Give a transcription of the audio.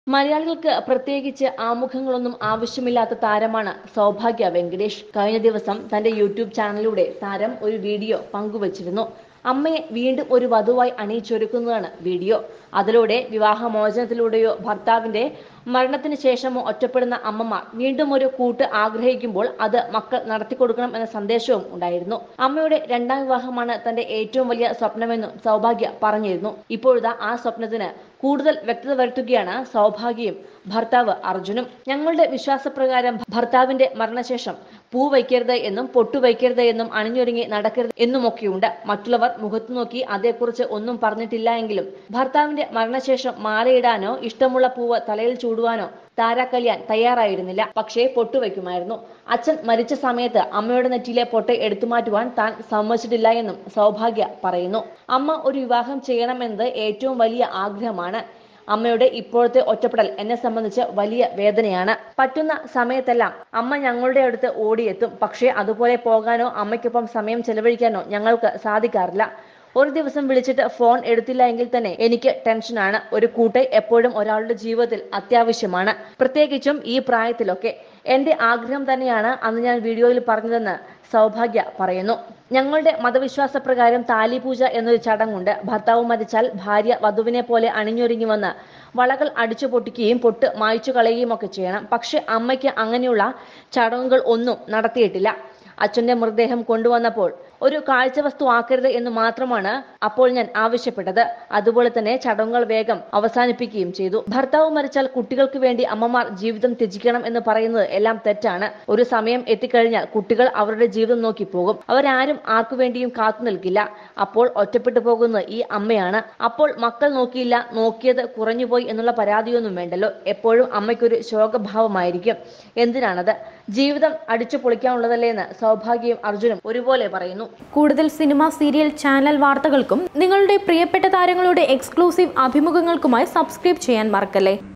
മലയാളികൾക്ക് പ്രത്യേകിച്ച് ആമുഖങ്ങളൊന്നും ആവശ്യമില്ലാത്ത താരമാണ് സൗഭാഗ്യ വെങ്കടേഷ് കഴിഞ്ഞ ദിവസം തന്റെ യൂട്യൂബ് ചാനലിലൂടെ താരം ഒരു വീഡിയോ പങ്കുവച്ചിരുന്നു അമ്മയെ വീണ്ടും ഒരു വധുവായി അണിയിച്ചൊരുക്കുന്നതാണ് വീഡിയോ അതിലൂടെ വിവാഹമോചനത്തിലൂടെയോ ഭർത്താവിന്റെ മരണത്തിന് ശേഷമോ ഒറ്റപ്പെടുന്ന അമ്മമാർ വീണ്ടും ഒരു കൂട്ട് ആഗ്രഹിക്കുമ്പോൾ അത് മക്കൾ നടത്തിക്കൊടുക്കണം എന്ന സന്ദേശവും ഉണ്ടായിരുന്നു അമ്മയുടെ രണ്ടാം വിവാഹമാണ് തന്റെ ഏറ്റവും വലിയ സ്വപ്നമെന്നും സൗഭാഗ്യ പറഞ്ഞിരുന്നു ഇപ്പോഴിതാ ആ സ്വപ്നത്തിന് കൂടുതൽ വ്യക്തത വരുത്തുകയാണ് സൗഭാഗ്യയും ഭർത്താവ് അർജുനും ഞങ്ങളുടെ വിശ്വാസപ്രകാരം ഭർത്താവിന്റെ മരണശേഷം പൂ വയ്ക്കരുത് എന്നും പൊട്ടു വയ്ക്കരുത് എന്നും അണിഞ്ഞൊരുങ്ങി നടക്കരുത് എന്നുമൊക്കെയുണ്ട് മറ്റുള്ളവർ മുഖത്തു നോക്കി അതേക്കുറിച്ച് ഒന്നും പറഞ്ഞിട്ടില്ല എങ്കിലും ഭർത്താവിന്റെ മരണശേഷം മാലയിടാനോ ഇഷ്ടമുള്ള പൂവ് തലയിൽ ചൂടുവാനോ താര കല്യാൺ തയ്യാറായിരുന്നില്ല പക്ഷേ പൊട്ടുവയ്ക്കുമായിരുന്നു അച്ഛൻ മരിച്ച സമയത്ത് അമ്മയുടെ നെറ്റിയിലെ പൊട്ട് എടുത്തുമാറ്റുവാൻ താൻ സമ്മതിച്ചിട്ടില്ല എന്നും സൗഭാഗ്യ പറയുന്നു അമ്മ ഒരു വിവാഹം ചെയ്യണമെന്നത് ഏറ്റവും വലിയ ആഗ്രഹമാണ് അമ്മയുടെ ഇപ്പോഴത്തെ ഒറ്റപ്പെടൽ എന്നെ സംബന്ധിച്ച് വലിയ വേദനയാണ് പറ്റുന്ന സമയത്തെല്ലാം അമ്മ ഞങ്ങളുടെ അടുത്ത് ഓടിയെത്തും പക്ഷേ അതുപോലെ പോകാനോ അമ്മയ്ക്കൊപ്പം സമയം ചെലവഴിക്കാനോ ഞങ്ങൾക്ക് സാധിക്കാറില്ല ഒരു ദിവസം വിളിച്ചിട്ട് ഫോൺ എടുത്തില്ല എങ്കിൽ തന്നെ എനിക്ക് ടെൻഷനാണ് ഒരു കൂട്ട് എപ്പോഴും ഒരാളുടെ ജീവിതത്തിൽ അത്യാവശ്യമാണ് പ്രത്യേകിച്ചും ഈ പ്രായത്തിലൊക്കെ എന്റെ ആഗ്രഹം തന്നെയാണ് അന്ന് ഞാൻ വീഡിയോയിൽ പറഞ്ഞതെന്ന് സൗഭാഗ്യ പറയുന്നു ഞങ്ങളുടെ മതവിശ്വാസ പ്രകാരം താലിപൂജ എന്നൊരു ചടങ്ങുണ്ട് ഭർത്താവ് മരിച്ചാൽ ഭാര്യ വധുവിനെ പോലെ അണിഞ്ഞൊരുങ്ങി വന്ന് വളകൾ അടിച്ചു പൊട്ടിക്കുകയും പൊട്ട് മായ്ച്ചു കളയുകയും ഒക്കെ ചെയ്യണം പക്ഷെ അമ്മയ്ക്ക് അങ്ങനെയുള്ള ചടങ്ങുകൾ ഒന്നും നടത്തിയിട്ടില്ല അച്ഛന്റെ മൃതദേഹം കൊണ്ടുവന്നപ്പോൾ ഒരു കാഴ്ചവസ്തു ആക്കരുത് എന്ന് മാത്രമാണ് അപ്പോൾ ഞാൻ ആവശ്യപ്പെട്ടത് അതുപോലെ തന്നെ ചടങ്ങുകൾ വേഗം അവസാനിപ്പിക്കുകയും ചെയ്തു ഭർത്താവ് മരിച്ചാൽ കുട്ടികൾക്ക് വേണ്ടി അമ്മമാർ ജീവിതം ത്യജിക്കണം എന്ന് പറയുന്നത് എല്ലാം തെറ്റാണ് ഒരു സമയം എത്തിക്കഴിഞ്ഞാൽ കുട്ടികൾ അവരുടെ ജീവിതം നോക്കി പോകും അവരാരും ആർക്കു വേണ്ടിയും കാത്തു നിൽക്കില്ല അപ്പോൾ ഒറ്റപ്പെട്ടു പോകുന്നത് ഈ അമ്മയാണ് അപ്പോൾ മക്കൾ നോക്കിയില്ല നോക്കിയത് കുറഞ്ഞുപോയി എന്നുള്ള പരാതിയൊന്നും വേണ്ടല്ലോ എപ്പോഴും അമ്മയ്ക്കൊരു ശോകഭാവമായിരിക്കും എന്തിനാണത് ജീവിതം അടിച്ചു പൊളിക്കാനുള്ളതല്ലേ എന്ന് സൗഭാഗ്യയും അർജുനും ഒരുപോലെ പറയുന്നു കൂടുതൽ സിനിമ സീരിയൽ ചാനൽ വാർത്തകൾക്കും നിങ്ങളുടെ പ്രിയപ്പെട്ട താരങ്ങളുടെ എക്സ്ക്ലൂസീവ് അഭിമുഖങ്ങൾക്കുമായി സബ്സ്ക്രൈബ് ചെയ്യാൻ മറക്കല്ലേ